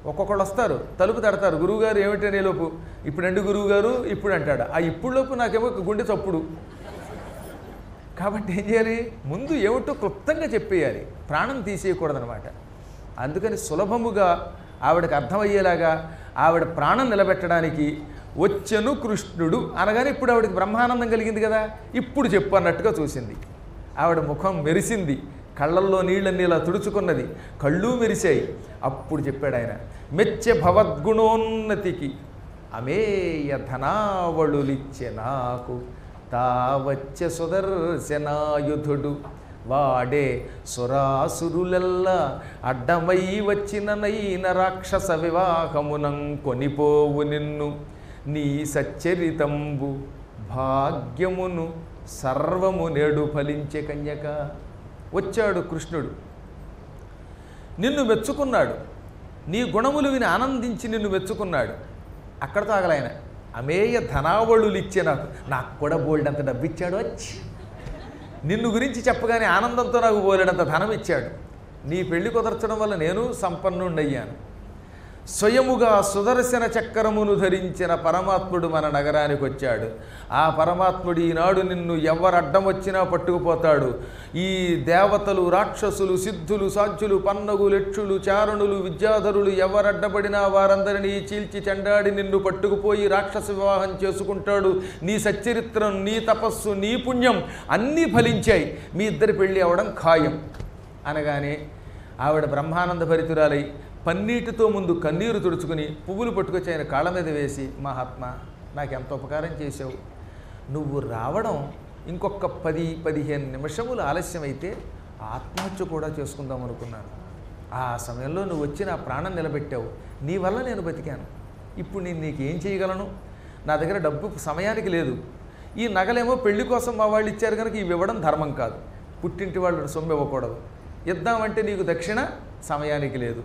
ఒక్కొక్కళ్ళు వస్తారు తలుపు తడతారు గురువుగారు ఏమిటనే లోపు ఇప్పుడండి గురువుగారు ఇప్పుడు అంటాడు ఆ ఇప్పుడు లోపు నాకేమో గుండె చప్పుడు కాబట్టి ఏం చేయాలి ముందు ఏమిటో క్లుప్తంగా చెప్పేయాలి ప్రాణం తీసేయకూడదనమాట అందుకని సులభముగా ఆవిడకి అర్థమయ్యేలాగా ఆవిడ ప్రాణం నిలబెట్టడానికి వచ్చెను కృష్ణుడు అనగానే ఇప్పుడు ఆవిడకి బ్రహ్మానందం కలిగింది కదా ఇప్పుడు చెప్పు అన్నట్టుగా చూసింది ఆవిడ ముఖం మెరిసింది కళ్ళల్లో నీళ్ళన్నీ ఇలా తుడుచుకున్నది కళ్ళు మెరిశాయి అప్పుడు చెప్పాడు ఆయన మెచ్చె భవద్గుణోన్నతికి అమేయ ధనావళులిచ్చే నాకు తావచ్చ సుదర్శనాయుధుడు వాడే సురాసురులెల్ల అడ్డమై వచ్చిన నైన రాక్షస వివాహమునం కొనిపోవు నిన్ను నీ సచ్చరితంబు భాగ్యమును సర్వము నేడు ఫలించే కన్యక వచ్చాడు కృష్ణుడు నిన్ను మెచ్చుకున్నాడు నీ గుణములు విని ఆనందించి నిన్ను మెచ్చుకున్నాడు అక్కడ తాగలాయన అమేయ ధనావళులు ఇచ్చే నాకు నాకు కూడా బోల్డ్ అంత డబ్బు ఇచ్చాడు వచ్చి నిన్ను గురించి చెప్పగానే ఆనందంతో నాకు బోలెడంత ధనం ఇచ్చాడు నీ పెళ్లి కుదర్చడం వల్ల నేను సంపన్నుండయ్యాను స్వయముగా సుదర్శన చక్రమును ధరించిన పరమాత్ముడు మన నగరానికి వచ్చాడు ఆ పరమాత్ముడు ఈనాడు నిన్ను ఎవరు అడ్డం వచ్చినా పట్టుకుపోతాడు ఈ దేవతలు రాక్షసులు సిద్ధులు సాధ్యులు పన్నగులు యక్షులు చారణులు విద్యాధరులు ఎవరు అడ్డపడినా వారందరినీ చీల్చి చెండాడి నిన్ను పట్టుకుపోయి రాక్షస వివాహం చేసుకుంటాడు నీ సచ్చరిత్రం నీ తపస్సు నీ పుణ్యం అన్నీ ఫలించాయి మీ ఇద్దరి పెళ్ళి అవడం ఖాయం అనగానే ఆవిడ బ్రహ్మానంద భరితురాలై పన్నీటితో ముందు కన్నీరు తుడుచుకుని పువ్వులు పట్టుకొచ్చి ఆయన కాళ్ళ మీద వేసి మహాత్మా నాకు ఎంత ఉపకారం చేసావు నువ్వు రావడం ఇంకొక పది పదిహేను నిమిషములు ఆలస్యమైతే ఆత్మహత్య కూడా చేసుకుందాం అనుకున్నాను ఆ సమయంలో నువ్వు వచ్చి నా ప్రాణం నిలబెట్టావు నీ వల్ల నేను బతికాను ఇప్పుడు నేను నీకు ఏం చేయగలను నా దగ్గర డబ్బు సమయానికి లేదు ఈ నగలేమో పెళ్లి కోసం మా వాళ్ళు ఇచ్చారు కనుక ఇవి ఇవ్వడం ధర్మం కాదు పుట్టింటి వాళ్ళు సొమ్ము ఇవ్వకూడదు ఇద్దామంటే నీకు దక్షిణ సమయానికి లేదు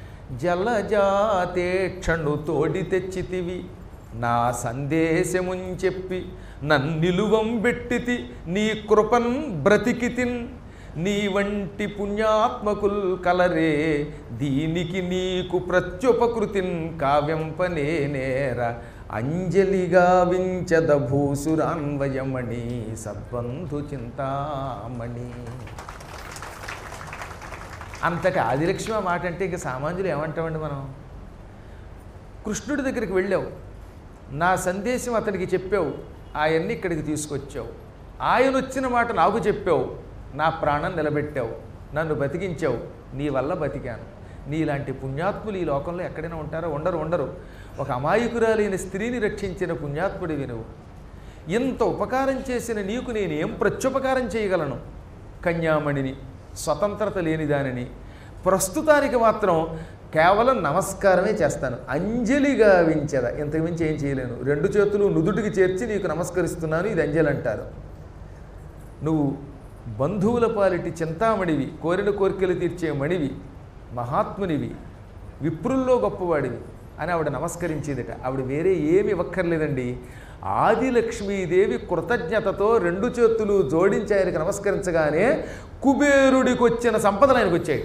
జలజాతేక్షణు తోడి తెచ్చితివి నా సందేశమున్ చెప్పి నన్నిలువం బెట్టితి నీ కృపన్ బ్రతికితిన్ నీ వంటి పుణ్యాత్మకుల్ కలరే దీనికి నీకు ప్రత్యుపకృతిన్ కావ్యంపనే నేర అంజలిగా వించద భూసురాన్వయమణి సద్బంధు చింతామణి అంతటి ఆదిలక్ష్మి ఆ మాట అంటే ఇంక సామాన్యులు ఏమంటామండి మనం కృష్ణుడి దగ్గరికి వెళ్ళావు నా సందేశం అతనికి చెప్పావు ఆయన్ని ఇక్కడికి తీసుకొచ్చావు ఆయన వచ్చిన మాట నాకు చెప్పావు నా ప్రాణం నిలబెట్టావు నన్ను బతికించావు నీ వల్ల బతికాను నీలాంటి పుణ్యాత్ములు ఈ లోకంలో ఎక్కడైనా ఉంటారో ఉండరు ఉండరు ఒక అమాయకురాలైన స్త్రీని రక్షించిన పుణ్యాత్ముడివి నువ్వు ఇంత ఉపకారం చేసిన నీకు నేను ఏం ప్రత్యుపకారం చేయగలను కన్యామణిని స్వతంత్రత లేని దానిని ప్రస్తుతానికి మాత్రం కేవలం నమస్కారమే చేస్తాను అంజలిగా వించద ఇంతకు మించి ఏం చేయలేను రెండు చేతులు నుదుటికి చేర్చి నీకు నమస్కరిస్తున్నాను ఇది అంజలి అంటారు నువ్వు బంధువుల పాలిటి చింతామణివి కోరిన కోరికలు తీర్చే మణివి మహాత్మునివి విప్రుల్లో గొప్పవాడివి అని ఆవిడ నమస్కరించేదిట ఆవిడ వేరే ఏమి ఇవ్వక్కర్లేదండి ఆదిలక్ష్మీదేవి కృతజ్ఞతతో రెండు చేతులు జోడించి ఆయనకు నమస్కరించగానే కుబేరుడికి వచ్చిన సంపదలు ఆయనకు వచ్చాయట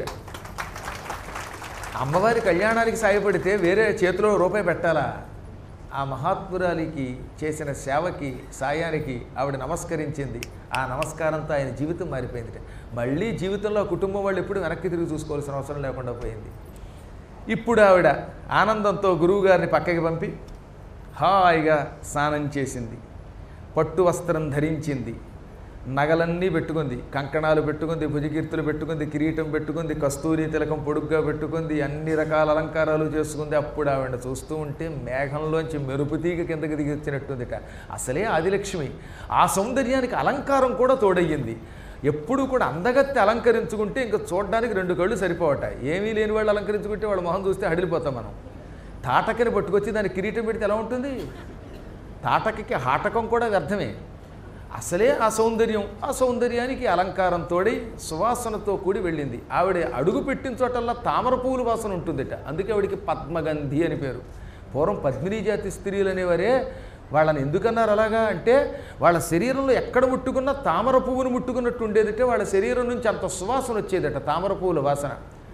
అమ్మవారి కళ్యాణానికి సాయపడితే వేరే చేతిలో రూపాయి పెట్టాలా ఆ మహాత్మురాలికి చేసిన సేవకి సాయానికి ఆవిడ నమస్కరించింది ఆ నమస్కారంతో ఆయన జీవితం మారిపోయింది మళ్ళీ జీవితంలో ఆ కుటుంబం వాళ్ళు ఎప్పుడు వెనక్కి తిరిగి చూసుకోవాల్సిన అవసరం లేకుండా పోయింది ఇప్పుడు ఆవిడ ఆనందంతో గురువుగారిని పక్కకి పంపి హాయిగా స్నానం చేసింది పట్టు వస్త్రం ధరించింది నగలన్నీ పెట్టుకుంది కంకణాలు పెట్టుకుంది భుజకీర్తులు పెట్టుకుంది కిరీటం పెట్టుకుంది కస్తూరి తిలకం పొడుగ్గా పెట్టుకుంది అన్ని రకాల అలంకారాలు చేసుకుంది అప్పుడు ఆవిడ చూస్తూ ఉంటే మేఘంలోంచి మెరుపు తీగ కిందకి దిగిచ్చినట్టుందిట అసలే ఆదిలక్ష్మి ఆ సౌందర్యానికి అలంకారం కూడా తోడయ్యింది ఎప్పుడు కూడా అందగత్తి అలంకరించుకుంటే ఇంకా చూడడానికి రెండు కళ్ళు సరిపోవట ఏమీ లేని వాళ్ళు అలంకరించుకుంటే వాళ్ళ మొహం చూస్తే హడిలిపోతాం మనం తాటకని పట్టుకొచ్చి దానికి కిరీటం పెడితే ఎలా ఉంటుంది తాటకకి హాటకం కూడా వ్యర్థమే అసలే ఆ సౌందర్యం ఆ సౌందర్యానికి అలంకారం తోడి సువాసనతో కూడి వెళ్ళింది ఆవిడ అడుగు పెట్టిన చోటల్లా తామర పువ్వుల వాసన ఉంటుందిట అందుకే ఆవిడికి పద్మగంధి అని పేరు పూర్వం పద్మినీ జాతి స్త్రీలు అనేవారే వాళ్ళని ఎందుకన్నారు అలాగా అంటే వాళ్ళ శరీరంలో ఎక్కడ ముట్టుకున్నా తామర పువ్వును ముట్టుకున్నట్టు ఉండేదిటే వాళ్ళ శరీరం నుంచి అంత సువాసన వచ్చేదట తామర పువ్వుల వాసన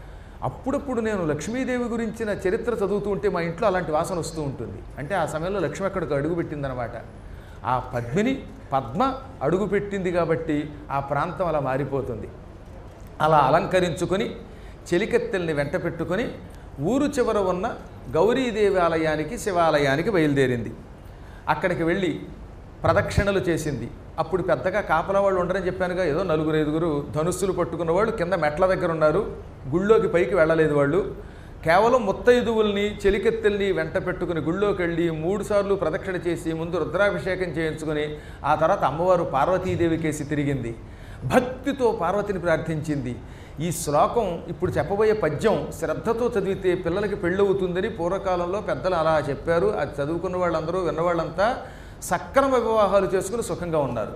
అప్పుడప్పుడు నేను లక్ష్మీదేవి గురించిన చరిత్ర చదువుతూ ఉంటే మా ఇంట్లో అలాంటి వాసన వస్తూ ఉంటుంది అంటే ఆ సమయంలో లక్ష్మి అక్కడికి అడుగు పెట్టిందనమాట ఆ పద్మిని పద్మ అడుగు పెట్టింది కాబట్టి ఆ ప్రాంతం అలా మారిపోతుంది అలా అలంకరించుకొని చెలికత్తెల్ని వెంట పెట్టుకొని ఊరు చివర ఉన్న గౌరీదేవి ఆలయానికి శివాలయానికి బయలుదేరింది అక్కడికి వెళ్ళి ప్రదక్షిణలు చేసింది అప్పుడు పెద్దగా కాపలా వాళ్ళు ఉండరని చెప్పానుగా ఏదో నలుగురు ఐదుగురు ధనుస్సులు పట్టుకున్న వాళ్ళు కింద మెట్ల దగ్గర ఉన్నారు గుళ్ళోకి పైకి వెళ్ళలేదు వాళ్ళు కేవలం ముత్తైదువుల్ని చెలికెత్తెల్ని వెంట పెట్టుకుని గుళ్ళోకి వెళ్ళి మూడు సార్లు ప్రదక్షిణ చేసి ముందు రుద్రాభిషేకం చేయించుకుని ఆ తర్వాత అమ్మవారు పార్వతీదేవి కేసి తిరిగింది భక్తితో పార్వతిని ప్రార్థించింది ఈ శ్లోకం ఇప్పుడు చెప్పబోయే పద్యం శ్రద్ధతో చదివితే పిల్లలకి పెళ్ళవుతుందని పూర్వకాలంలో పెద్దలు అలా చెప్పారు అది చదువుకున్న వాళ్ళందరూ విన్నవాళ్ళంతా సక్రమ వివాహాలు చేసుకుని సుఖంగా ఉన్నారు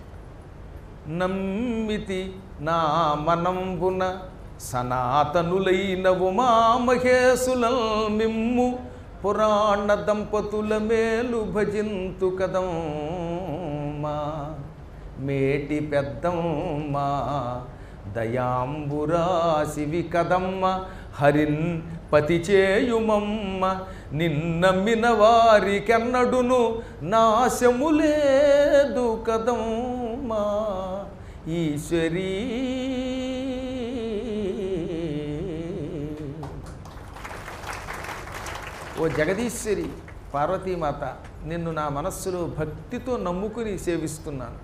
నమ్మితి నా మనంబున సనాతనులైన ఉమామహేశులల్ మిమ్ము పురాణ దంపతుల మేలు భజింతు కదమ్మా మేటి పెద్దమ్మా దయాంబురాశివి కదమ్మ హరిన్ పతి చేయుమమ్మ నిన్నమ్మిన వారికెన్నడును నాశము లేదు కదమ్మా ఈశ్వరీ ఓ జగదీశ్వరి పార్వతీమాత నిన్ను నా మనస్సులో భక్తితో నమ్ముకుని సేవిస్తున్నాను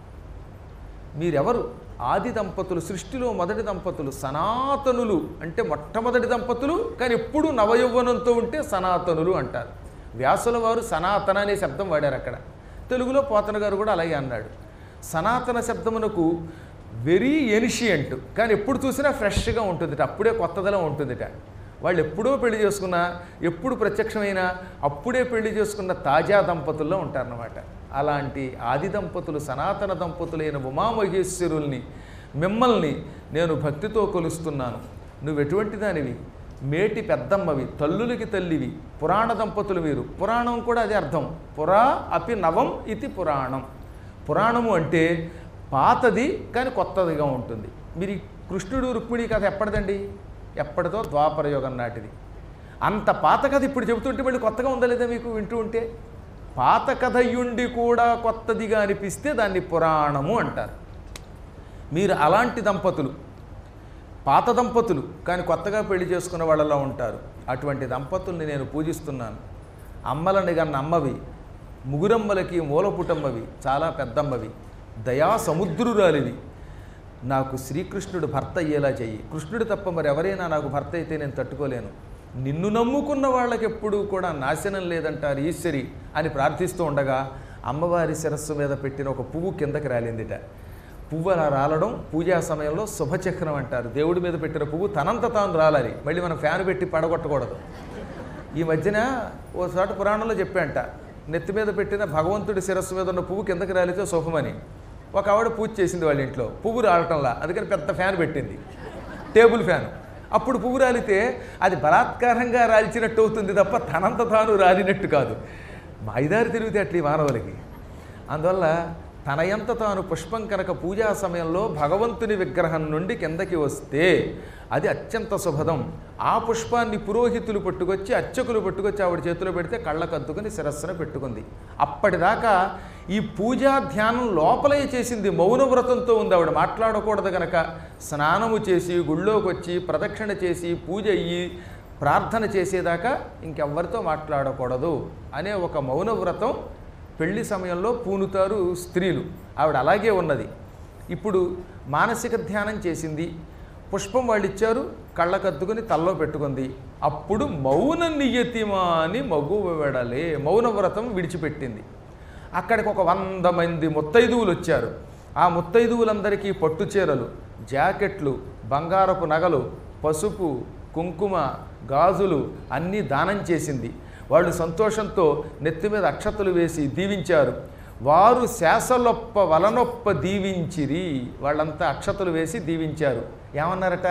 మీరెవరు ఆది దంపతులు సృష్టిలో మొదటి దంపతులు సనాతనులు అంటే మొట్టమొదటి దంపతులు కానీ ఎప్పుడు నవయౌవనంతో ఉంటే సనాతనులు అంటారు వ్యాసుల వారు సనాతన అనే శబ్దం వాడారు అక్కడ తెలుగులో పోతన గారు కూడా అలాగే అన్నాడు సనాతన శబ్దమునకు వెరీ ఎనిషియంట్ కానీ ఎప్పుడు చూసినా ఫ్రెష్గా ఉంటుందిట అప్పుడే కొత్తదనం ఉంటుందిట వాళ్ళు ఎప్పుడో పెళ్లి చేసుకున్నా ఎప్పుడు ప్రత్యక్షమైనా అప్పుడే పెళ్లి చేసుకున్న తాజా దంపతుల్లో ఉంటారన్నమాట అలాంటి ఆది దంపతులు సనాతన దంపతులైన ఉమామహేశ్వరుల్ని మిమ్మల్ని నేను భక్తితో కొలుస్తున్నాను నువ్వు ఎటువంటి దానివి మేటి పెద్దమ్మవి తల్లులకి తల్లివి పురాణ దంపతులు మీరు పురాణం కూడా అదే అర్థం పురా అపి నవం ఇది పురాణం పురాణము అంటే పాతది కానీ కొత్తదిగా ఉంటుంది మీరు ఈ కృష్ణుడు రుక్మిణి కథ ఎప్పటిదండి ఎప్పటిదో ద్వాపర యుగం నాటిది అంత పాత కథ ఇప్పుడు చెబుతుంటే మళ్ళీ కొత్తగా ఉందా లేదా మీకు వింటూ ఉంటే పాత కథ అయ్యుండి కూడా కొత్తదిగా అనిపిస్తే దాన్ని పురాణము అంటారు మీరు అలాంటి దంపతులు పాత దంపతులు కానీ కొత్తగా పెళ్లి చేసుకున్న వాళ్ళలో ఉంటారు అటువంటి దంపతుల్ని నేను పూజిస్తున్నాను అమ్మలని గన్న అమ్మవి ముగురమ్మలకి మూలపుటమ్మవి చాలా పెద్దమ్మవి దయా సముద్రురాలివి నాకు శ్రీకృష్ణుడు భర్త అయ్యేలా చెయ్యి కృష్ణుడు తప్ప మరి ఎవరైనా నాకు భర్త అయితే నేను తట్టుకోలేను నిన్ను నమ్ముకున్న వాళ్ళకి ఎప్పుడూ కూడా నాశనం లేదంటారు ఈశ్వరి అని ప్రార్థిస్తూ ఉండగా అమ్మవారి శిరస్సు మీద పెట్టిన ఒక పువ్వు కిందకి రాలిందిట పువ్వు అలా రాలడం పూజా సమయంలో శుభచక్రం అంటారు దేవుడి మీద పెట్టిన పువ్వు తనంత తాను రాలాలి మళ్ళీ మనం ఫ్యాన్ పెట్టి పడగొట్టకూడదు ఈ మధ్యన ఓ చోట పురాణంలో చెప్పాంట నెత్తి మీద పెట్టిన భగవంతుడి శిరస్సు మీద ఉన్న పువ్వు కిందకి రాలితే శుభమని ఒక ఆవిడ పూజ చేసింది వాళ్ళ ఇంట్లో పువ్వు రాలటంలా అందుకని పెద్ద ఫ్యాన్ పెట్టింది టేబుల్ ఫ్యాన్ అప్పుడు పువ్వు రాలితే అది బలాత్కారంగా రాల్చినట్టు అవుతుంది తప్ప తనంత తాను రాలినట్టు కాదు మైదారి తిరిగితే అట్లీ మానవులకి అందువల్ల తనయంత తాను పుష్పం కనుక పూజా సమయంలో భగవంతుని విగ్రహం నుండి కిందకి వస్తే అది అత్యంత శుభదం ఆ పుష్పాన్ని పురోహితులు పట్టుకొచ్చి అర్చకులు పట్టుకొచ్చి ఆవిడ చేతిలో పెడితే కళ్ళకద్దుకుని శిరస్సున పెట్టుకుంది అప్పటిదాకా ఈ పూజా ధ్యానం లోపలే చేసింది మౌన వ్రతంతో ఉంది ఆవిడ మాట్లాడకూడదు గనక స్నానము చేసి గుళ్ళోకి వచ్చి ప్రదక్షిణ చేసి పూజ అయ్యి ప్రార్థన చేసేదాకా ఇంకెవ్వరితో మాట్లాడకూడదు అనే ఒక మౌన వ్రతం పెళ్లి సమయంలో పూనుతారు స్త్రీలు ఆవిడ అలాగే ఉన్నది ఇప్పుడు మానసిక ధ్యానం చేసింది పుష్పం వాళ్ళు ఇచ్చారు కళ్ళకద్దుకుని తల్లో పెట్టుకుంది అప్పుడు మౌన నియతిమా అని మగువ వెడలే మౌన వ్రతం విడిచిపెట్టింది అక్కడికి ఒక వంద మంది ముత్తైదువులు వచ్చారు ఆ ముత్తైదువులందరికీ పట్టు చీరలు జాకెట్లు బంగారపు నగలు పసుపు కుంకుమ గాజులు అన్నీ దానం చేసింది వాళ్ళు సంతోషంతో నెత్తి మీద అక్షతలు వేసి దీవించారు వారు శాసలొప్ప వలనొప్ప దీవించిరి వాళ్ళంతా అక్షతలు వేసి దీవించారు ఏమన్నారట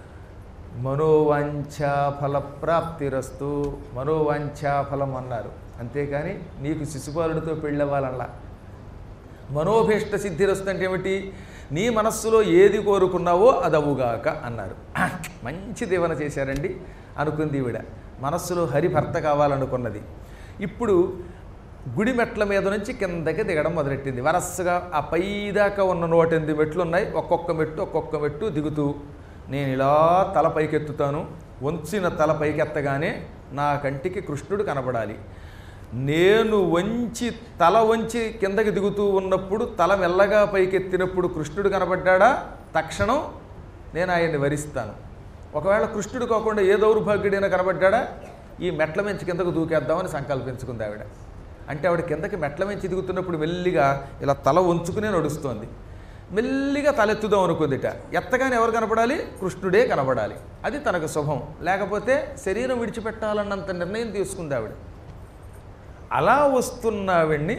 మనోవాంఛా ఫలప్రాప్తిరస్తు మనోవాంఛా ఫలం అన్నారు అంతేకాని నీకు శిశుపాలుడితో పెళ్ళవ్వాలల్లా మనోభీష్ట సిద్ధిరస్తు అంటే ఏమిటి నీ మనస్సులో ఏది కోరుకున్నావో అది అవ్వుగాక అన్నారు మంచి దీవెన చేశారండి అనుకుంది ఈవిడ మనస్సులో హరి భర్త కావాలనుకున్నది ఇప్పుడు గుడి మెట్ల మీద నుంచి కిందకి దిగడం మొదలెట్టింది వరసగా ఆ పైదాకా ఉన్న నూట ఎనిమిది మెట్లు ఉన్నాయి ఒక్కొక్క మెట్టు ఒక్కొక్క మెట్టు దిగుతూ నేను ఇలా తల పైకెత్తుతాను వంచిన తల పైకెత్తగానే నా కంటికి కృష్ణుడు కనబడాలి నేను వంచి తల వంచి కిందకి దిగుతూ ఉన్నప్పుడు తల మెల్లగా పైకెత్తినప్పుడు కృష్ణుడు కనబడ్డాడా తక్షణం నేను ఆయన్ని వరిస్తాను ఒకవేళ కృష్ణుడు కాకుండా ఏ దౌర్భాగ్యుడైనా కనబడ్డాడా ఈ మెట్ల మించి కిందకు దూకేద్దామని సంకల్పించుకుంది ఆవిడ అంటే ఆవిడ కిందకి మెట్ల మించి దిగుతున్నప్పుడు మెల్లిగా ఇలా తల వంచుకునే నడుస్తోంది మెల్లిగా తలెత్తుదాం అనుకుందిట ఎత్తగానే ఎవరు కనపడాలి కృష్ణుడే కనపడాలి అది తనకు శుభం లేకపోతే శరీరం విడిచిపెట్టాలన్నంత నిర్ణయం తీసుకుంది ఆవిడ అలా వస్తున్న ఆవిడ్ని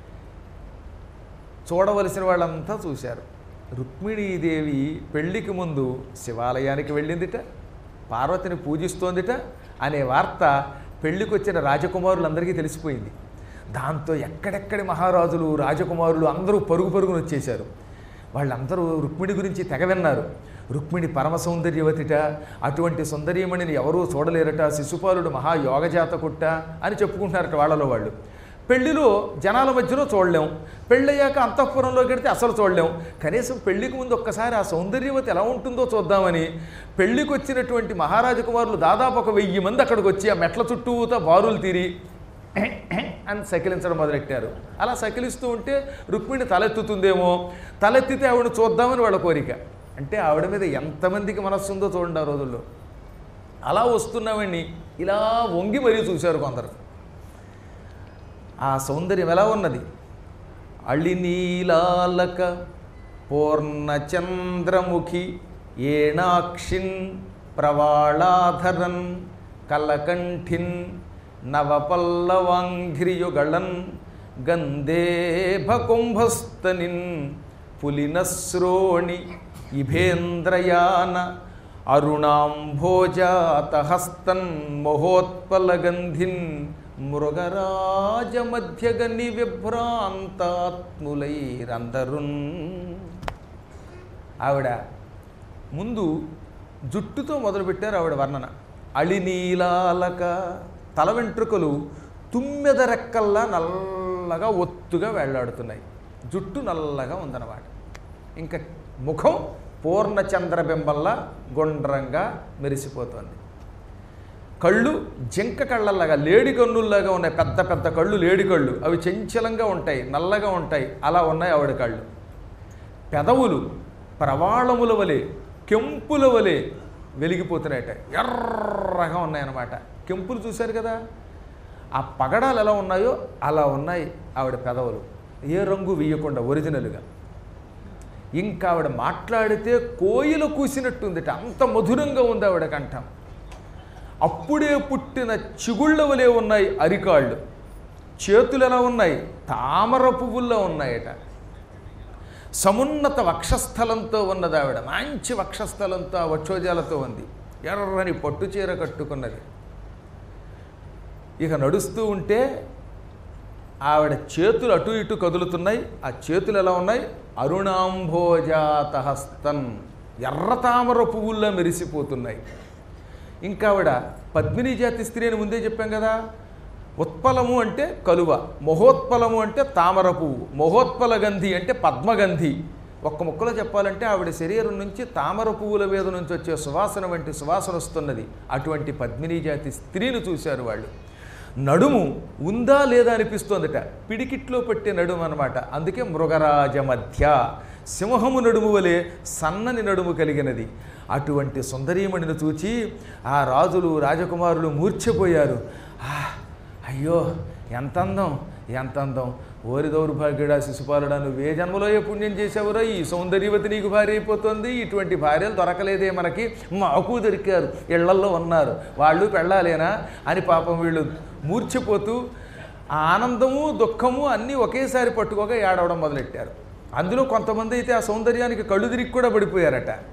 చూడవలసిన వాళ్ళంతా చూశారు రుక్మిణీదేవి పెళ్లికి ముందు శివాలయానికి వెళ్ళిందిట పార్వతిని పూజిస్తోందిట అనే వార్త పెళ్లికి వచ్చిన రాజకుమారులందరికీ తెలిసిపోయింది దాంతో ఎక్కడెక్కడి మహారాజులు రాజకుమారులు అందరూ పరుగు పరుగున వచ్చేశారు వాళ్ళందరూ రుక్మిణి గురించి తెగ విన్నారు రుక్మిణి పరమ సౌందర్యవతిట అటువంటి సుందరీమణిని ఎవరూ చూడలేరట శిశుపాలుడు మహాయోగజాతకుట్ట అని చెప్పుకుంటున్నారట వాళ్ళలో వాళ్ళు పెళ్లిలో జనాల మధ్యలో చూడలేం పెళ్ళయ్యాక అంతఃపురంలో గడితే అసలు చూడలేం కనీసం పెళ్లికి ముందు ఒక్కసారి ఆ సౌందర్యవతి ఎలా ఉంటుందో చూద్దామని పెళ్లికి వచ్చినటువంటి మహారాజ కుమారులు దాదాపు ఒక వెయ్యి మంది అక్కడికి వచ్చి ఆ మెట్ల చుట్టూతా బారులు తీరి అని సకిలించడం మొదలెట్టారు అలా సకిలిస్తూ ఉంటే రుక్మిణి తలెత్తుతుందేమో తలెత్తితే ఆవిడ చూద్దామని వాళ్ళ కోరిక అంటే ఆవిడ మీద ఎంతమందికి మనస్సు ఉందో చూడండి ఆ రోజుల్లో అలా వస్తున్నామని ఇలా వంగి మరీ చూశారు కొందరు ఆ సౌందర్యం ఎలా ఉన్నది అళినీలాలక పూర్ణచంద్రముఖి ఏణాక్షిన్ ప్రవాళాధరన్ కలకంఠిన్ నవపల్లవాంఘ్రియుగళన్ గంధేభకుంభస్తనిన్ పులినశ్రోణి ఇభేంద్రయాన అరుణాంభోజాతహస్తన్ మహోత్పలగంధిన్ మృగరాజమధ్యగని విభ్రాంతాత్ములైరందరున్ ఆవిడ ముందు జుట్టుతో మొదలుపెట్టారు ఆవిడ వర్ణన అళినీలాలక తల వెంట్రుకలు తుమ్మెద రెక్కల్లా నల్లగా ఒత్తుగా వేళ్లాడుతున్నాయి జుట్టు నల్లగా ఉందన్నమాట ఇంకా ముఖం పూర్ణచంద్రబింబల్లా గుండ్రంగా మెరిసిపోతుంది కళ్ళు జింక కళ్ళలాగా లేడి కన్నుల్లాగా ఉన్నాయి పెద్ద పెద్ద కళ్ళు లేడి కళ్ళు అవి చంచలంగా ఉంటాయి నల్లగా ఉంటాయి అలా ఉన్నాయి ఆవిడ కళ్ళు పెదవులు ప్రవాళముల వలె కెంపుల వలె వెలిగిపోతున్నాయట ఎర్రగా ఉన్నాయన్నమాట కెంపులు చూశారు కదా ఆ పగడాలు ఎలా ఉన్నాయో అలా ఉన్నాయి ఆవిడ పెదవులు ఏ రంగు వేయకుండా ఒరిజినల్గా ఇంకా ఆవిడ మాట్లాడితే కోయిల కూసినట్టుందిట అంత మధురంగా ఉంది ఆవిడ కంఠం అప్పుడే పుట్టిన చిగుళ్ళ వలె ఉన్నాయి అరికాళ్ళు చేతులు ఎలా ఉన్నాయి తామర పువ్వుల్లో ఉన్నాయట సమున్నత వక్షస్థలంతో ఉన్నది ఆవిడ మంచి వక్షస్థలంతో ఆ వక్షోజాలతో ఉంది ఎర్రని పట్టు చీర కట్టుకున్నది ఇక నడుస్తూ ఉంటే ఆవిడ చేతులు అటు ఇటు కదులుతున్నాయి ఆ చేతులు ఎలా ఉన్నాయి అరుణాంభోజాతహస్తన్ ఎర్ర తామర పువ్వుల్లో మెరిసిపోతున్నాయి ఇంకా ఆవిడ పద్మిని జాతి స్త్రీ అని ముందే చెప్పాం కదా ఉత్పలము అంటే కలువ మహోత్పలము అంటే తామర పువ్వు మహోత్పల గంధి అంటే పద్మగంధి ఒక్క ముక్కలో చెప్పాలంటే ఆవిడ శరీరం నుంచి తామర పువ్వుల మీద నుంచి వచ్చే సువాసన వంటి సువాసన వస్తున్నది అటువంటి పద్మిని జాతి స్త్రీలు చూశారు వాళ్ళు నడుము ఉందా లేదా అనిపిస్తోందట పిడికిట్లో పెట్టే నడుము అనమాట అందుకే మృగరాజ మధ్య సింహము నడుము వలె సన్నని నడుము కలిగినది అటువంటి సుందరీమణిని చూచి ఆ రాజులు రాజకుమారులు మూర్ఛపోయారు "ఆ, అయ్యో ఎంత అందం ఎంత అందం ఓరి దౌర్భాగ్యుడా శిశుపాలుడా నువ్వు ఏ జన్మలో ఏ పుణ్యం చేసావురా ఈ సౌందర్యవతి నీకు భార్య అయిపోతుంది ఇటువంటి భార్యలు దొరకలేదే మనకి మాకు దొరికారు ఇళ్లల్లో ఉన్నారు వాళ్ళు పెళ్ళాలేనా అని పాపం వీళ్ళు మూర్ఛపోతూ ఆ ఆనందము దుఃఖము అన్నీ ఒకేసారి పట్టుకోగా ఏడవడం మొదలెట్టారు అందులో కొంతమంది అయితే ఆ సౌందర్యానికి కళ్ళు తిరిగి కూడా పడిపోయారట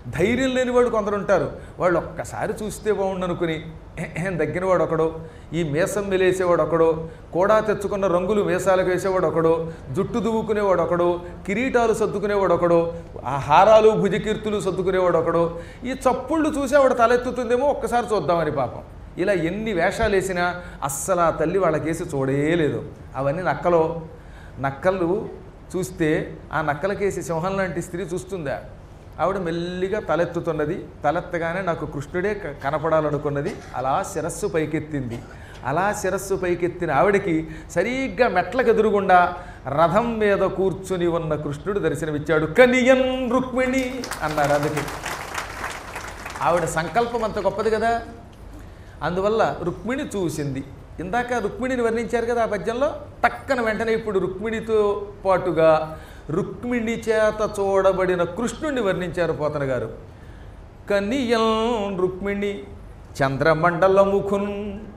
ధైర్యం లేని వాడు కొందరు ఉంటారు వాళ్ళు ఒక్కసారి చూస్తే బాగుండు అనుకుని దగ్గర వాడు ఒకడో ఈ మీసం మెలేసేవాడు ఒకడో కూడా తెచ్చుకున్న రంగులు మీసాలకు వేసేవాడు ఒకడో జుట్టు దువ్వుకునేవాడు ఒకడో కిరీటాలు సర్దుకునేవాడు ఒకడో ఆ హారాలు భుజకీర్తులు సర్దుకునేవాడు ఒకడో ఈ చప్పుళ్ళు చూసి ఆవిడ తలెత్తుతుందేమో ఒక్కసారి చూద్దామని పాపం ఇలా ఎన్ని వేషాలు వేసినా అస్సలు ఆ తల్లి వాళ్ళకేసి చూడలేదు అవన్నీ నక్కలో నక్కలు చూస్తే ఆ నక్కలకేసి సింహం లాంటి స్త్రీ చూస్తుందా ఆవిడ మెల్లిగా తలెత్తుతున్నది తలెత్తగానే నాకు కృష్ణుడే క- కనపడాలనుకున్నది అలా శిరస్సు పైకెత్తింది అలా శిరస్సు పైకెత్తిన ఆవిడకి సరిగ్గా మెట్లకు ఎదురుగుండా రథం మీద కూర్చుని ఉన్న కృష్ణుడు దర్శనమిచ్చాడు కనియన్ రుక్మిణి అన్నారు అందుకే ఆవిడ సంకల్పం అంత గొప్పది కదా అందువల్ల రుక్మిణి చూసింది ఇందాక రుక్మిణిని వర్ణించారు కదా ఆ పద్యంలో టక్కన వెంటనే ఇప్పుడు రుక్మిణితో పాటుగా రుక్మిణి చేత చూడబడిన కృష్ణుణ్ణి వర్ణించారు పోతన గారు కనియల్ రుక్మిణి చంద్రమండలముఖున్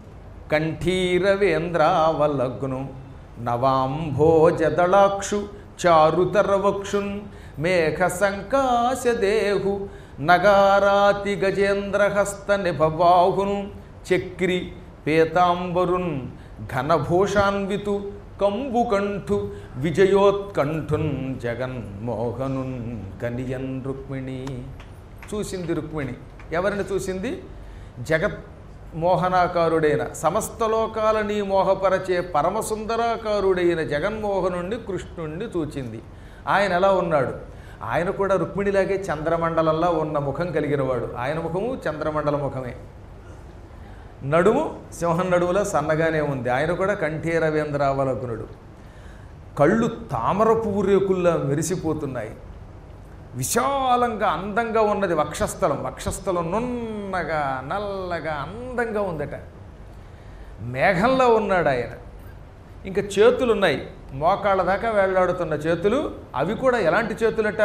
కంఠీరవేంద్రావలగ్ను నవాంభోజదళాక్షు చారుతరవక్షున్ మేఘ సంకాశదేహు నగారాతి గజేంద్రహస్త నిభబాహున్ చక్రి పీతాంబరున్ ఘనభూషాన్వితు కంబుకంఠు విజయోత్కంఠున్ జగన్మోహనున్ కనియన్ రుక్మిణి చూసింది రుక్మిణి ఎవరిని చూసింది జగత్ మోహనాకారుడైన సమస్త లోకాలని మోహపరచే పరమసుందరాకారుడైన జగన్మోహనుణ్ణి కృష్ణుణ్ణి చూచింది ఆయన ఎలా ఉన్నాడు ఆయన కూడా రుక్మిణిలాగే చంద్రమండలంలో ఉన్న ముఖం కలిగినవాడు ఆయన ముఖము చంద్రమండల ముఖమే నడుము సింహం నడుములో సన్నగానే ఉంది ఆయన కూడా కంఠీర రవీంద్రావలకునుడు కళ్ళు తామర పువ్వు రేకుల్లా మెరిసిపోతున్నాయి విశాలంగా అందంగా ఉన్నది వక్షస్థలం వక్షస్థలం నున్నగా నల్లగా అందంగా ఉందట మేఘంలో ఉన్నాడు ఆయన ఇంకా చేతులు ఉన్నాయి మోకాళ్ళ దాకా వేళ్లాడుతున్న చేతులు అవి కూడా ఎలాంటి చేతులట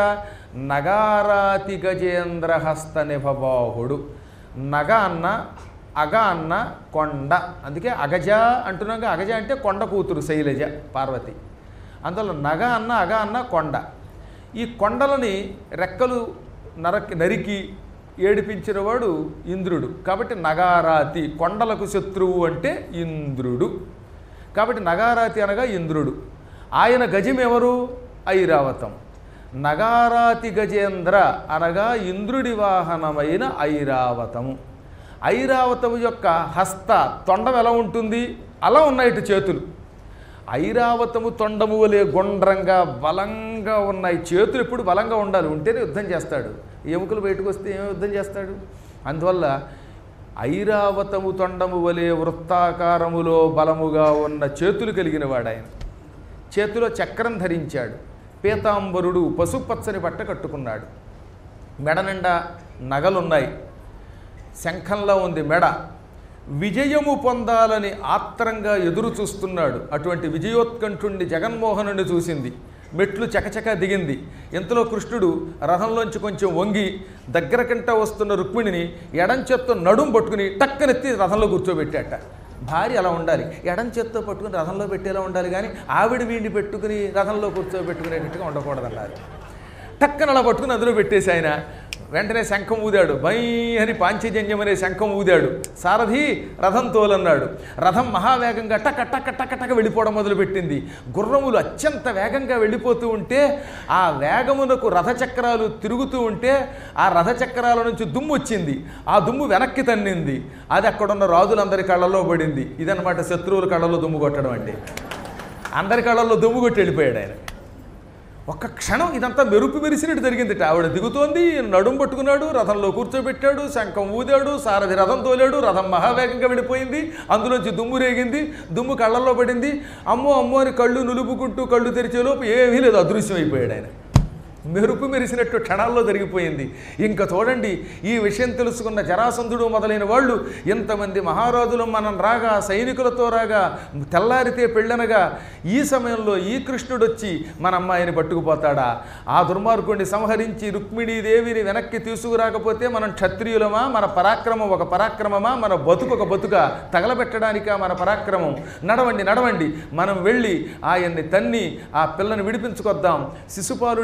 నగారాతి గజేంద్ర హస్త నిభబాహుడు నగ అన్న అగ అన్న కొండ అందుకే అగజ అంటున్నాక అగజ అంటే కొండ కూతురు శైలజ పార్వతి అందులో నగ అన్న అగ అన్న కొండ ఈ కొండలని రెక్కలు నరకి నరికి ఏడిపించిన వాడు ఇంద్రుడు కాబట్టి నగారాతి కొండలకు శత్రువు అంటే ఇంద్రుడు కాబట్టి నగారాతి అనగా ఇంద్రుడు ఆయన గజం ఎవరు ఐరావతం నగారాతి గజేంద్ర అనగా ఇంద్రుడి వాహనమైన ఐరావతము ఐరావతము యొక్క హస్త తొండం ఎలా ఉంటుంది అలా ఉన్నాయి ఇటు చేతులు ఐరావతము తొండము వలె గుండ్రంగా బలంగా ఉన్నాయి చేతులు ఎప్పుడు బలంగా ఉండాలి ఉంటేనే యుద్ధం చేస్తాడు ఎముకలు బయటకు వస్తే ఏమి యుద్ధం చేస్తాడు అందువల్ల ఐరావతము తొండము వలె వృత్తాకారములో బలముగా ఉన్న చేతులు కలిగిన వాడు ఆయన చేతిలో చక్రం ధరించాడు పీతాంబరుడు పసుపచ్చని బట్ట కట్టుకున్నాడు మెడ నిండా నగలున్నాయి శంఖంలో ఉంది మెడ విజయము పొందాలని ఆత్రంగా ఎదురు చూస్తున్నాడు అటువంటి విజయోత్కంఠుణ్ణి జగన్మోహనుని చూసింది మెట్లు చకచక దిగింది ఇంతలో కృష్ణుడు రథంలోంచి కొంచెం వంగి దగ్గర కంట వస్తున్న రుక్మిణిని ఎడం చేత్తో నడుం పట్టుకుని టక్కనెత్తి రథంలో కూర్చోబెట్టాట భార్య అలా ఉండాలి ఎడం చేత్తో పట్టుకుని రథంలో పెట్టేలా ఉండాలి కానీ ఆవిడ వీడిని పెట్టుకుని రథంలో కూర్చోబెట్టుకునేటట్టుగా ఉండకూడదన్నారు టక్కన అలా పట్టుకుని అందులో పెట్టేసి ఆయన వెంటనే శంఖం ఊదాడు బై అని పాంచజన్యం అనే శంఖం ఊదాడు సారథి రథం తోలన్నాడు రథం మహావేగంగా టక టక టక టక వెళ్ళిపోవడం మొదలుపెట్టింది గుర్రములు అత్యంత వేగంగా వెళ్ళిపోతూ ఉంటే ఆ వేగమునకు రథచక్రాలు తిరుగుతూ ఉంటే ఆ రథచక్రాల నుంచి దుమ్ము వచ్చింది ఆ దుమ్ము వెనక్కి తన్నింది అది అక్కడున్న రాజులందరి కళ్ళలో పడింది ఇదన్నమాట శత్రువుల కళ్ళలో దుమ్ము కొట్టడం అంటే అందరి కళ్ళల్లో దుమ్ము కొట్టి వెళ్ళిపోయాడు ఆయన ఒక్క క్షణం ఇదంతా మెరుపు మెరిసినట్టు జరిగిందిట ఆవిడ దిగుతోంది నడుం పట్టుకున్నాడు రథంలో కూర్చోబెట్టాడు శంఖం ఊదాడు సారథి రథం తోలాడు రథం మహావేగంగా వెళ్ళిపోయింది అందులోంచి దుమ్ము రేగింది దుమ్ము కళ్ళల్లో పడింది అమ్మో అమ్మో అని కళ్ళు నులుపుకుంటూ కళ్ళు తెరిచేలోపు ఏమీ లేదు అదృశ్యం అయిపోయాడు ఆయన మెరుపు మెరిసినట్టు క్షణాల్లో జరిగిపోయింది ఇంకా చూడండి ఈ విషయం తెలుసుకున్న జరాసంధుడు మొదలైన వాళ్ళు ఎంతమంది మహారాజులు మనం రాగా సైనికులతో రాగా తెల్లారితే పెళ్ళనగా ఈ సమయంలో ఈ కృష్ణుడు వచ్చి మన అమ్మాయిని పట్టుకుపోతాడా ఆ దుర్మార్గుడిని సంహరించి రుక్మిణీదేవిని వెనక్కి తీసుకురాకపోతే మనం క్షత్రియులమా మన పరాక్రమం ఒక పరాక్రమమా మన బతుకు ఒక బతుక తగలబెట్టడానికా మన పరాక్రమం నడవండి నడవండి మనం వెళ్ళి ఆయన్ని తన్ని ఆ పిల్లని విడిపించుకొద్దాం శిశుపాలుడికి రుక్మిణి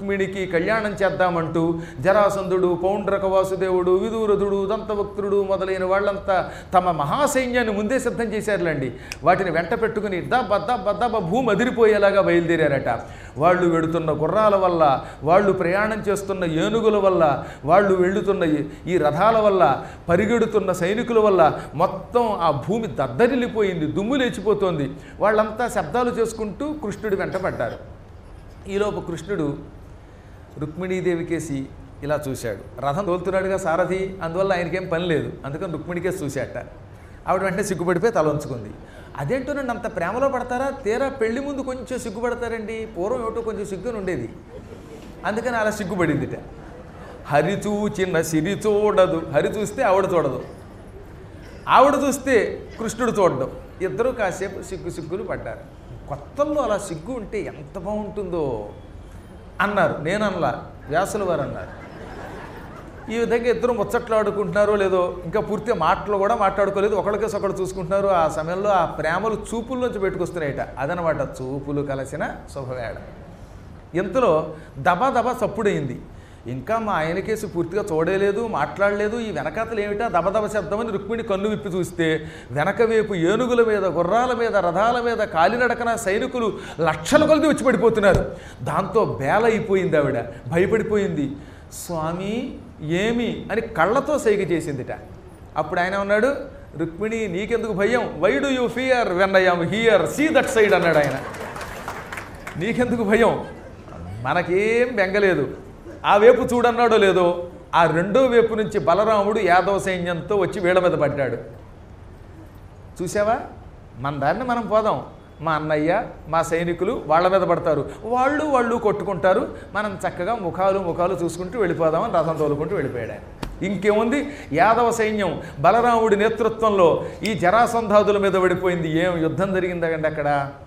రుక్మిణికి కళ్యాణం చేద్దామంటూ జరాసంధుడు పౌండ్రక వాసుదేవుడు విదూరథుడు దంతభక్తుడు మొదలైన వాళ్ళంతా తమ మహాసైన్యాన్ని ముందే సిద్ధం చేశారులేండి వాటిని వెంట పెట్టుకుని దా బద్ద బద్ద భూమి అదిరిపోయేలాగా బయలుదేరారట వాళ్ళు వెడుతున్న గుర్రాల వల్ల వాళ్ళు ప్రయాణం చేస్తున్న ఏనుగుల వల్ల వాళ్ళు వెళుతున్న ఈ- ఈ రథాల వల్ల పరిగెడుతున్న సైనికుల వల్ల మొత్తం ఆ భూమి దద్దరిల్లిపోయింది దుమ్ము లేచిపోతోంది వాళ్ళంతా శబ్దాలు చేసుకుంటూ కృష్ణుడి వెంటపడ్డారు ఈలోపు కృష్ణుడు రుక్మిణీదేవికేసి ఇలా చూశాడు రథం తోలుతున్నాడుగా సారథి అందువల్ల ఆయనకేం పని లేదు అందుకని రుక్మిణికేసి చూశాట ఆవిడ వెంటనే సిగ్గుపడిపోయి తల ఉంచుకుంది అదేంటోనండి అంత ప్రేమలో పడతారా తీరా పెళ్లి ముందు కొంచెం సిగ్గుపడతారండి పూర్వం ఏమిటో కొంచెం సిగ్గుని ఉండేది అందుకని అలా సిగ్గుపడిందిట హరి చూచిన సిరి చూడదు హరి చూస్తే ఆవిడ చూడదు ఆవిడ చూస్తే కృష్ణుడు చూడడం ఇద్దరూ కాసేపు సిగ్గు సిగ్గులు పడ్డారు కొత్తల్లో అలా సిగ్గు ఉంటే ఎంత బాగుంటుందో అన్నారు నేను అనలా వ్యాసుల వారు అన్నారు ఈ విధంగా ఇద్దరు ముచ్చట్లు ఆడుకుంటున్నారో లేదో ఇంకా పూర్తిగా మాటలు కూడా మాట్లాడుకోలేదు ఒకరికేసి ఒకడు చూసుకుంటున్నారు ఆ సమయంలో ఆ ప్రేమలు చూపుల్లోంచి పెట్టుకొస్తున్నాయట అదనమాట చూపులు కలిసిన శుభవేళ ఇంతలో దబా దబా చప్పుడైంది ఇంకా మా ఆయనకేసి పూర్తిగా చూడలేదు మాట్లాడలేదు ఈ వెనకాతలు ఏమిటా దబదబ శబ్దమని రుక్మిణి కన్ను విప్పి చూస్తే వెనక వైపు ఏనుగుల మీద గుర్రాల మీద రథాల మీద కాలినడకన సైనికులు లక్షల కొలది వచ్చి పడిపోతున్నారు దాంతో బేల అయిపోయింది ఆవిడ భయపడిపోయింది స్వామి ఏమి అని కళ్ళతో సైగ చేసిందిట అప్పుడు ఆయన ఉన్నాడు రుక్మిణి నీకెందుకు భయం why do you fear when I'm here see that side అన్నాడు ఆయన నీకెందుకు భయం మనకేం బెంగలేదు ఆ వైపు చూడన్నాడో లేదో ఆ రెండో వైపు నుంచి బలరాముడు యాదవ సైన్యంతో వచ్చి వీళ్ళ మీద పడ్డాడు చూసావా మన దారిని మనం పోదాం మా అన్నయ్య మా సైనికులు వాళ్ళ మీద పడతారు వాళ్ళు వాళ్ళు కొట్టుకుంటారు మనం చక్కగా ముఖాలు ముఖాలు చూసుకుంటూ వెళ్ళిపోదామని రథం తోలుకుంటూ వెళ్ళిపోయాడు ఆయన. ఇంకేముంది యాదవ సైన్యం బలరాముడి నేతృత్వంలో ఈ జరాసంధాదుల మీద పడిపోయింది ఏం యుద్ధం జరిగిందండి అక్కడ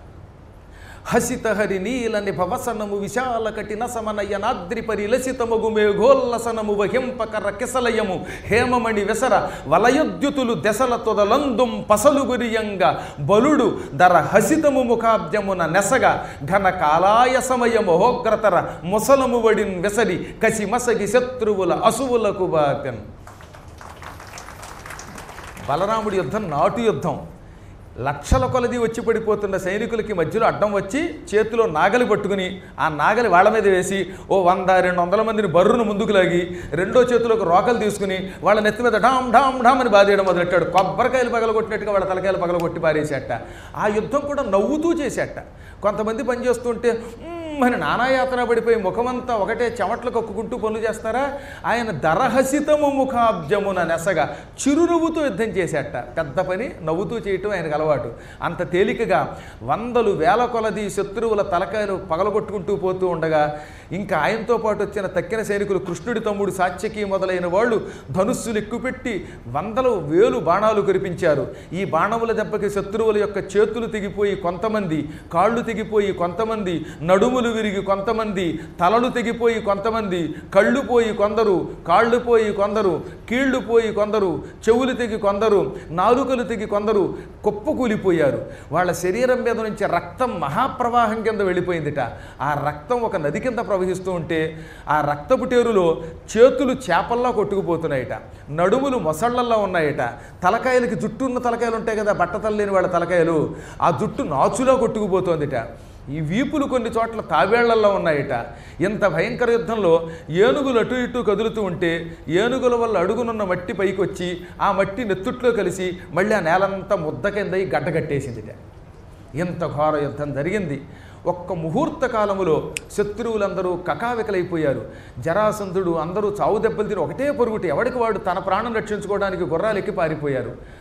హసిత హరి నీల నిభవసనము విశాల కఠిన సమనయ నాద్రి పరిలసితమగు మేఘోల్లసనము వహింపకర కిసలయము హేమమణి వెసర వలయద్యుతులు దెసల తొదలందుం పసలు గురియంగ బలుడు దర హసితము ముఖాబ్జమున నెసగ ఘన కాలాయ సమయ మహోగ్రతర ముసలము వడిన్ వెసరి కసి మసగి శత్రువుల అసువులకు బాపెన్ బలరాముడి యుద్ధం నాటు యుద్ధం లక్షల కొలది వచ్చి పడిపోతున్న సైనికులకి మధ్యలో అడ్డం వచ్చి చేతిలో నాగలి పట్టుకుని ఆ నాగలి వాళ్ళ మీద వేసి ఓ వంద రెండు వందల మందిని బర్రును ముందుకు లాగి రెండో చేతిలోకి రోకలు తీసుకుని వాళ్ళ నెత్తి మీద ఢామ్ ఢామ్ ఢామ్ అని బాధేయడం మొదలెట్టాడు కొబ్బరికాయలు పగలగొట్టినట్టుగా వాళ్ళ తలకాయలు పగలగొట్టి పారేసేట ఆ యుద్ధం కూడా నవ్వుతూ చేసేట కొంతమంది పనిచేస్తుంటే "మ్మ్" అని నానాయాతన పడిపోయి ముఖమంతా ఒకటే చెమట్లు కక్కుకుంటూ పనులు చేస్తారా ఆయన దరహసితము ముఖాబ్జమున నెసగా చిరునవ్వుతో యుద్ధం చేసేట పెద్ద పని నవ్వుతూ చేయటం ఆయనకు అలవాటు అంత తేలికగా వందలు వేల కొలది శత్రువుల తలకాయలు పగలగొట్టుకుంటూ పోతూ ఉండగా ఇంకా ఆయనతో పాటు వచ్చిన తక్కిన సైనికులు కృష్ణుడి తమ్ముడు సాత్యకి మొదలైన వాళ్ళు ధనుస్సులు ఎక్కుపెట్టి వందల వేలు బాణాలు కురిపించారు ఈ బాణముల దెబ్బకి శత్రువుల యొక్క చేతులు తెగిపోయి కొంతమంది కాళ్ళు తెగిపోయి కొంతమంది నడుములు విరిగి కొంతమంది తలలు తెగిపోయి కొంతమంది కళ్ళు పోయి కొందరు కాళ్ళు పోయి కొందరు కీళ్లు పోయి కొందరు చెవులు తెగి కొందరు నాలుకలు తెగి కొందరు కుప్పకూలిపోయారు వాళ్ళ శరీరం మీద నుంచి రక్తం మహాప్రవాహం కింద వెళ్ళిపోయిందిట ఆ రక్తం ఒక నది కింద ప్రవహిస్తూ ఉంటే ఆ రక్తపు టేరులో చేతులు చేపల్లా కొట్టుకుపోతున్నాయట నడుములు మొసళ్ళల్లో ఉన్నాయట తలకాయలకి జుట్టు ఉన్న తలకాయలు ఉంటాయి కదా బట్టతలు లేని వాళ్ళ తలకాయలు ఆ జుట్టు నాచులా కొట్టుకుపోతోందిట ఈ వీపులు కొన్ని చోట్ల తాబేళ్లలో ఉన్నాయట ఇంత భయంకర యుద్ధంలో ఏనుగులు అటు ఇటు కదులుతూ ఉంటే ఏనుగుల వల్ల అడుగునున్న మట్టి పైకి వచ్చి ఆ మట్టి నెత్తుట్లో కలిసి మళ్ళీ ఆ నేలంతా ముద్ద కింద గడ్డ కట్టేసిందిట ఇంత ఘోర యుద్ధం జరిగింది ఒక్క ముహూర్త కాలములో శత్రువులందరూ కకావికలైపోయారు జరాసంధుడు అందరూ చావు దెబ్బలు తిని ఒకటే పొరుగుటి ఎవడికి వాడు తన ప్రాణం రక్షించుకోవడానికి గుర్రాలు ఎక్కి పారిపోయారు